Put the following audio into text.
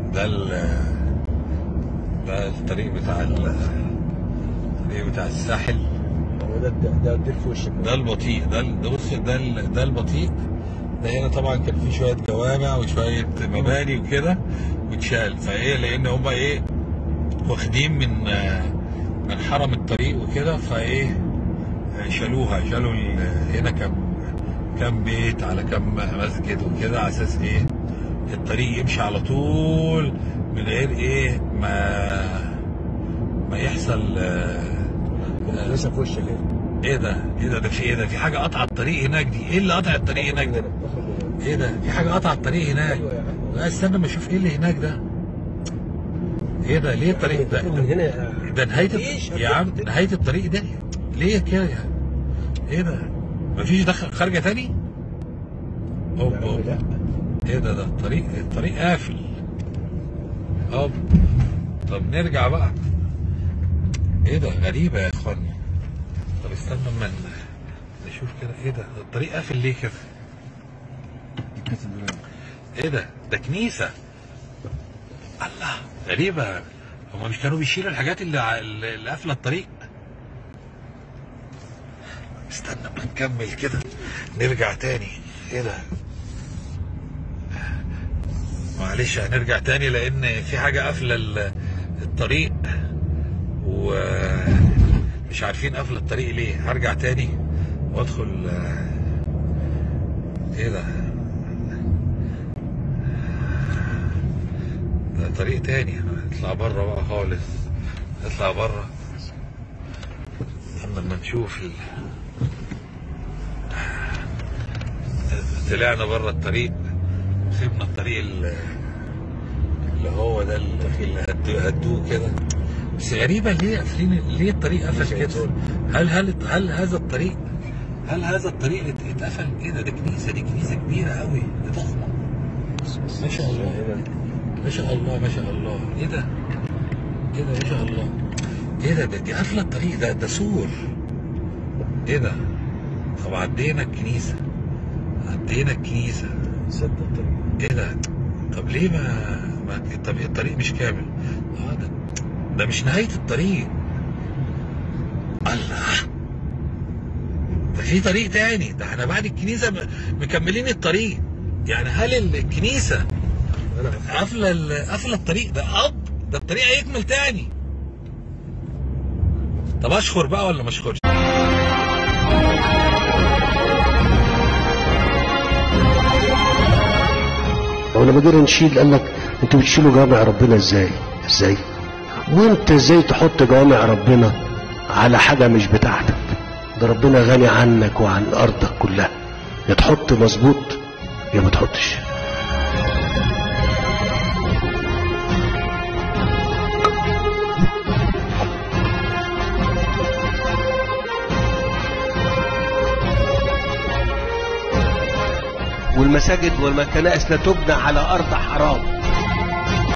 ده ال ده الطريق بتاع ال- الطريق بتاع الساحل هو ده ده ده الدير في وشك ده البطيء ده ال- ده بص ده ال- ده البطيء ده هنا طبعا كان في شويه جوامع وشويه مباني وكده واتشال فايه لان هم ايه واخدين من آه، من حرم الطريق وكده فايه آه، شالوها شالوا ال- هنا كم كم بيت على كم مسجد وكده على اساس ايه الطريق يمشي على طول من غير ايه ما ما يحصل آه، آه، لسه في وشك كده ايه ده ايه ده ده في ايه ده في حاجه قطع الطريق هناك دي ايه اللي قطع الطريق هناك ده ايه ده في حاجه قطع الطريق هناك ايوه يا عم لا استنى ما اشوف ايه اللي هناك ده ايه ده ليه الطريق ده من ده, هنا ده نهايه مفيش يا عم نهايه الطريق ده ليه كده يعني ايه ده مفيش دخل خارجه تاني اوب يا عم اوب لا ايه ده ده الطريق الطريق قافل اوب طب نرجع بقى ايه ده غريبة يا اخوانا طب استنى اما ن- نشوف كده ايه ده الطريق قافل ليه كده ايه ده ده كنيسة الله غريبة هما مش كانوا بيشيلوا الحاجات اللي ع- اللي قافلة الطريق استنى اما نكمل كده نرجع تاني ايه ده معلش هنرجع تاني لان في حاجه قافله ال- الطريق ومش عارفين قافله الطريق ليه هرجع تاني وادخل آه، ايه ده ده طريق تاني نطلع بره بقى خالص نطلع بره لما نشوف ال... طلعنا بره الطريق سيبنا الطريق ال- اللي هو ده اللي هدو- هدوه كده بس غريبة ليه قافلين ليه الطريق قفل كده؟ هل هل هل هذا الطريق هل هذا الطريق ات- اتقفل ايه ده؟ دي كنيسة دي كنيسة كبيرة قوي دي ضخمة ما شاء الله ما شاء الله ما شاء الله ايه ده؟ ايه ده ما شاء الله ايه ده ده دي قافلة الطريق ده ده سور ايه ده؟ طب عدينا الكنيسة عدينا الكنيسة سد الطريق ايه ده طب ليه ما, ما طب الطريق مش كامل اه ده ده مش نهاية الطريق الله ده في طريق تاني ده احنا بعد الكنيسة م- مكملين الطريق يعني هل الكنيسة انا قافلة ال- قافلة الطريق ده اب ده الطريق هيكمل تاني طب اشخر بقى ولا ما اشخرش ولما جينا نشيل قال لك انتوا بتشيلوا جوامع ربنا ازاي ازاي وانت ازاي تحط جوامع ربنا على حاجه مش بتاعتك ده ربنا غني عنك وعن ارضك كلها يا تحط مظبوط يا ما تحطش والمساجد والكنائس لا تبنى على ارض حرام